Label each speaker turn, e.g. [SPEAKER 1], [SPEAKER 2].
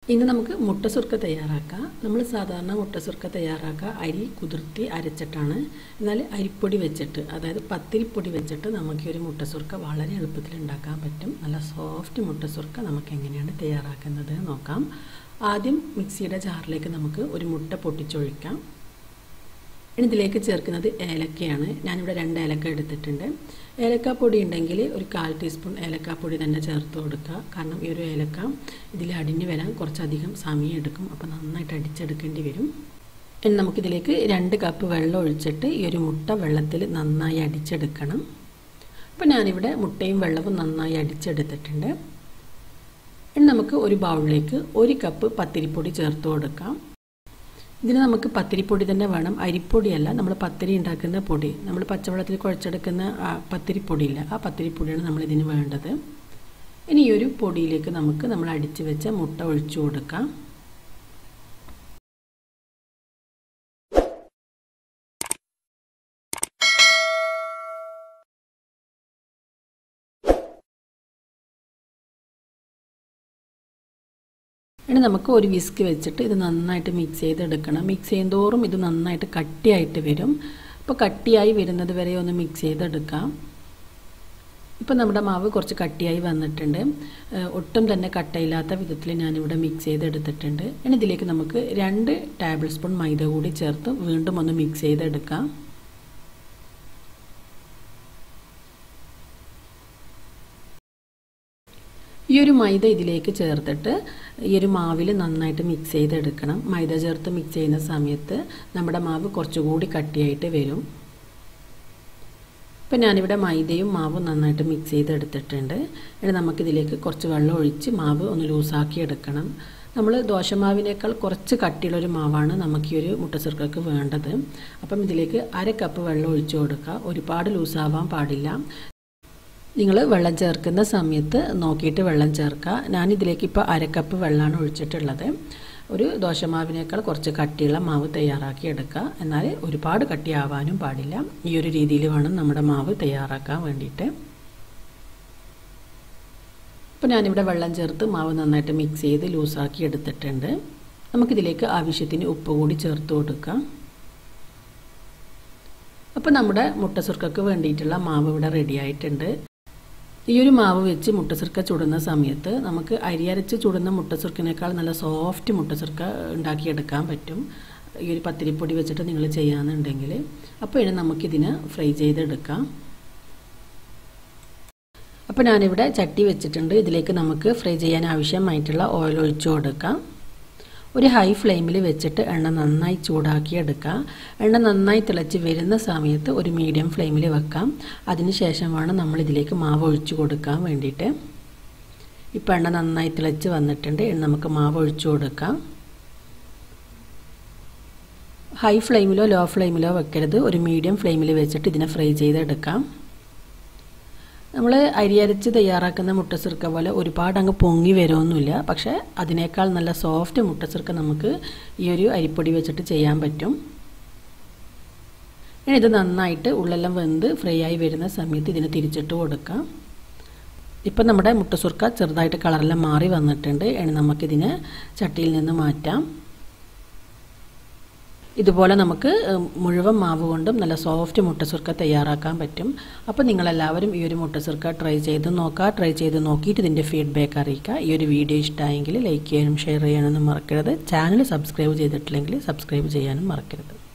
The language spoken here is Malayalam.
[SPEAKER 1] ഇന്ന് നമുക്ക് മുട്ട സുർക്ക തയ്യാറാക്കാം നമ്മൾ സാധാരണ മുട്ട സുർക്ക തയ്യാറാക്കുക അരി കുതിർത്തി അരച്ചിട്ടാണ് എന്നാൽ അരിപ്പൊടി വെച്ചിട്ട് അതായത് പത്തിരിപ്പൊടി വെച്ചിട്ട് നമുക്ക് ഈ ഒരു മുട്ട സുർക്ക വളരെ എളുപ്പത്തിൽ ഉണ്ടാക്കാൻ പറ്റും നല്ല സോഫ്റ്റ് മുട്ട സുർക്ക നമുക്ക് എങ്ങനെയാണ് തയ്യാറാക്കുന്നത് നോക്കാം ആദ്യം മിക്സിയുടെ ജാറിലേക്ക് നമുക്ക് ഒരു മുട്ട പൊട്ടിച്ചൊഴിക്കാം ഇനി ഇതിലേക്ക് ചേർക്കുന്നത് ഏലക്കയാണ് ഞാനിവിടെ രണ്ട് ഏലക്ക എടുത്തിട്ടുണ്ട് ഏലക്കാപ്പൊടി ഉണ്ടെങ്കിൽ ഒരു കാൽ ടീസ്പൂൺ ഏലക്കാപ്പൊടി തന്നെ ചേർത്ത് കൊടുക്കുക കാരണം ഈ ഒരു ഏലക്ക ഇതിൽ അടിഞ്ഞു വരാൻ കുറച്ചധികം സമയം എടുക്കും അപ്പോൾ നന്നായിട്ട് അടിച്ചെടുക്കേണ്ടി വരും ഇനി നമുക്കിതിലേക്ക് രണ്ട് കപ്പ് വെള്ളം ഒഴിച്ചിട്ട് ഈ ഒരു മുട്ട വെള്ളത്തിൽ നന്നായി അടിച്ചെടുക്കണം അപ്പോൾ ഞാനിവിടെ മുട്ടയും വെള്ളവും നന്നായി അടിച്ചെടുത്തിട്ടുണ്ട് ഇനി നമുക്ക് ഒരു ബൗളിലേക്ക് ഒരു കപ്പ് പത്തിരിപ്പൊടി ചേർത്ത് കൊടുക്കാം ഇതിന് നമുക്ക് പത്തിരിപ്പൊടി തന്നെ വേണം അരിപ്പൊടിയല്ല നമ്മൾ പത്തിരി ഉണ്ടാക്കുന്ന പൊടി നമ്മൾ പച്ചവെള്ളത്തിൽ കുഴച്ചെടുക്കുന്ന പത്തിരിപ്പൊടിയില്ല ആ പത്തിരിപ്പൊടിയാണ് നമ്മൾ ഇതിന് വേണ്ടത് ഇനി ഈ ഒരു പൊടിയിലേക്ക് നമുക്ക് നമ്മൾ അടിച്ചു വെച്ച മുട്ട ഒഴിച്ചു കൊടുക്കാം ഇനി നമുക്ക് ഒരു വിസ്ക് വെച്ചിട്ട് ഇത് നന്നായിട്ട് മിക്സ് ചെയ്തെടുക്കണം മിക്സ് ചെയ്യുന്തോറും ഇത് നന്നായിട്ട് കട്ടിയായിട്ട് വരും അപ്പോൾ കട്ടിയായി വരുന്നത് വരെ ഒന്ന് മിക്സ് ചെയ്തെടുക്കാം ഇപ്പോൾ നമ്മുടെ മാവ് കുറച്ച് കട്ടിയായി വന്നിട്ടുണ്ട് ഒട്ടും തന്നെ കട്ടയില്ലാത്ത വിധത്തിൽ ഞാനിവിടെ മിക്സ് ചെയ്തെടുത്തിട്ടുണ്ട് ഇനി ഇതിലേക്ക് നമുക്ക് രണ്ട് ടേബിൾ സ്പൂൺ മൈദ കൂടി ചേർത്ത് വീണ്ടും ഒന്ന് മിക്സ് ചെയ്തെടുക്കാം ഈ ഒരു മൈദ ഇതിലേക്ക് ചേർത്തിട്ട് ഈ ഒരു മാവിൽ നന്നായിട്ട് മിക്സ് ചെയ്തെടുക്കണം മൈദ ചേർത്ത് മിക്സ് ചെയ്യുന്ന സമയത്ത് നമ്മുടെ മാവ് കുറച്ചുകൂടി കട്ടിയായിട്ട് വരും ഇപ്പം ഞാനിവിടെ മൈദയും മാവും നന്നായിട്ട് മിക്സ് ചെയ്തെടുത്തിട്ടുണ്ട് ഇനി നമുക്കിതിലേക്ക് കുറച്ച് വെള്ളം ഒഴിച്ച് മാവ് ഒന്ന് ലൂസാക്കി എടുക്കണം നമ്മൾ ദോശമാവിനേക്കാൾ കുറച്ച് കട്ടിയുള്ളൊരു മാവാണ് നമുക്ക് ഈ ഒരു മുട്ടസിർക്കക്ക് വേണ്ടത് അപ്പം ഇതിലേക്ക് അര കപ്പ് വെള്ളം ഒഴിച്ചു കൊടുക്കുക ഒരുപാട് ലൂസാവാൻ പാടില്ല നിങ്ങൾ വെള്ളം ചേർക്കുന്ന സമയത്ത് നോക്കിയിട്ട് വെള്ളം ചേർക്കുക ഞാനിതിലേക്ക് ഇപ്പോൾ അരക്കപ്പ് വെള്ളമാണ് ഒഴിച്ചിട്ടുള്ളത് ഒരു ദോശമാവിനേക്കാൾ കുറച്ച് കട്ടിയുള്ള മാവ് തയ്യാറാക്കി എടുക്കുക എന്നാൽ ഒരുപാട് കട്ടിയാവാനും പാടില്ല ഈ ഒരു രീതിയിൽ വേണം നമ്മുടെ മാവ് തയ്യാറാക്കാൻ വേണ്ടിയിട്ട് ഇപ്പോൾ ഞാനിവിടെ വെള്ളം ചേർത്ത് മാവ് നന്നായിട്ട് മിക്സ് ചെയ്ത് ലൂസാക്കി എടുത്തിട്ടുണ്ട് നമുക്കിതിലേക്ക് ആവശ്യത്തിന് ഉപ്പ് കൂടി ചേർത്ത് കൊടുക്കാം അപ്പോൾ നമ്മുടെ മുട്ടസുർക്കക്ക് വേണ്ടിയിട്ടുള്ള മാവ് ഇവിടെ റെഡി ആയിട്ടുണ്ട് ഈ ഒരു മാവ് വെച്ച് മുട്ടസുർക്ക ചുടുന്ന സമയത്ത് നമുക്ക് അരിയരച്ച് ചുടുന്ന മുട്ടസുർക്കിനേക്കാൾ നല്ല സോഫ്റ്റ് മുട്ടസുർക്ക ഉണ്ടാക്കിയെടുക്കാൻ പറ്റും ഈ ഒരു പത്തിരിപ്പൊടി വെച്ചിട്ട് നിങ്ങൾ ചെയ്യാന്നുണ്ടെങ്കിൽ അപ്പോൾ ഇനി നമുക്കിതിനെ ഫ്രൈ ചെയ്തെടുക്കാം അപ്പോൾ ഞാനിവിടെ ചട്ടി വെച്ചിട്ടുണ്ട് ഇതിലേക്ക് നമുക്ക് ഫ്രൈ ചെയ്യാൻ ആവശ്യമായിട്ടുള്ള ഓയിൽ ഒഴിച്ചു കൊടുക്കാം ഒരു ഹൈ ഫ്ലെയിമിൽ വെച്ചിട്ട് എണ്ണ നന്നായി ചൂടാക്കി എടുക്കുക എണ്ണ നന്നായി തിളച്ച് വരുന്ന സമയത്ത് ഒരു മീഡിയം ഫ്ലെയിമിൽ വെക്കാം അതിനുശേഷം വേണം നമ്മൾ ഇതിലേക്ക് മാവ് ഒഴിച്ചു കൊടുക്കാൻ വേണ്ടിയിട്ട് ഇപ്പോൾ എണ്ണ നന്നായി തിളച്ച് വന്നിട്ടുണ്ട് നമുക്ക് മാവ് ഒഴിച്ചു കൊടുക്കാം ഹൈ ഫ്ലെയിമിലോ ലോ ഫ്ലെയിമിലോ വെക്കരുത് ഒരു മീഡിയം ഫ്ലെയിമിൽ വെച്ചിട്ട് ഇതിനെ ഫ്രൈ ചെയ്തെടുക്കാം നമ്മൾ അരിയരച്ച് തയ്യാറാക്കുന്ന മുട്ടസിർക്ക പോലെ ഒരുപാട് അങ്ങ് പൊങ്ങി വരുമൊന്നുമില്ല പക്ഷേ അതിനേക്കാൾ നല്ല സോഫ്റ്റ് മുട്ടസിർക്ക നമുക്ക് ഈ ഒരു അരിപ്പൊടി വെച്ചിട്ട് ചെയ്യാൻ പറ്റും ഇനി ഇത് നന്നായിട്ട് ഉള്ളെല്ലാം വെന്ത് ഫ്രൈ ആയി വരുന്ന സമയത്ത് ഇതിന് തിരിച്ചിട്ട് കൊടുക്കാം ഇപ്പം നമ്മുടെ മുട്ടസുർക്ക ചെറുതായിട്ട് കളറെല്ലാം മാറി വന്നിട്ടുണ്ട് ഇനി നമുക്കിതിനെ ചട്ടിയിൽ നിന്ന് മാറ്റാം ഇതുപോലെ നമുക്ക് മുഴുവൻ മാവ് കൊണ്ടും നല്ല സോഫ്റ്റ് മുട്ടസുർക്ക തയ്യാറാക്കാൻ പറ്റും അപ്പോൾ നിങ്ങളെല്ലാവരും ഈ ഒരു മുട്ടസുർക്ക ട്രൈ ചെയ്ത് നോക്കുക ട്രൈ ചെയ്ത് നോക്കിയിട്ട് ഇതിൻ്റെ ഫീഡ്ബാക്ക് അറിയിക്കുക ഈ ഒരു വീഡിയോ ഇഷ്ടമായെങ്കിൽ ലൈക്ക് ചെയ്യാനും ഷെയർ ചെയ്യാനൊന്നും മറക്കരുത് ചാനൽ സബ്സ്ക്രൈബ് ചെയ്തിട്ടില്ലെങ്കിൽ സബ്സ്ക്രൈബ് ചെയ്യാനും മറക്കരുത്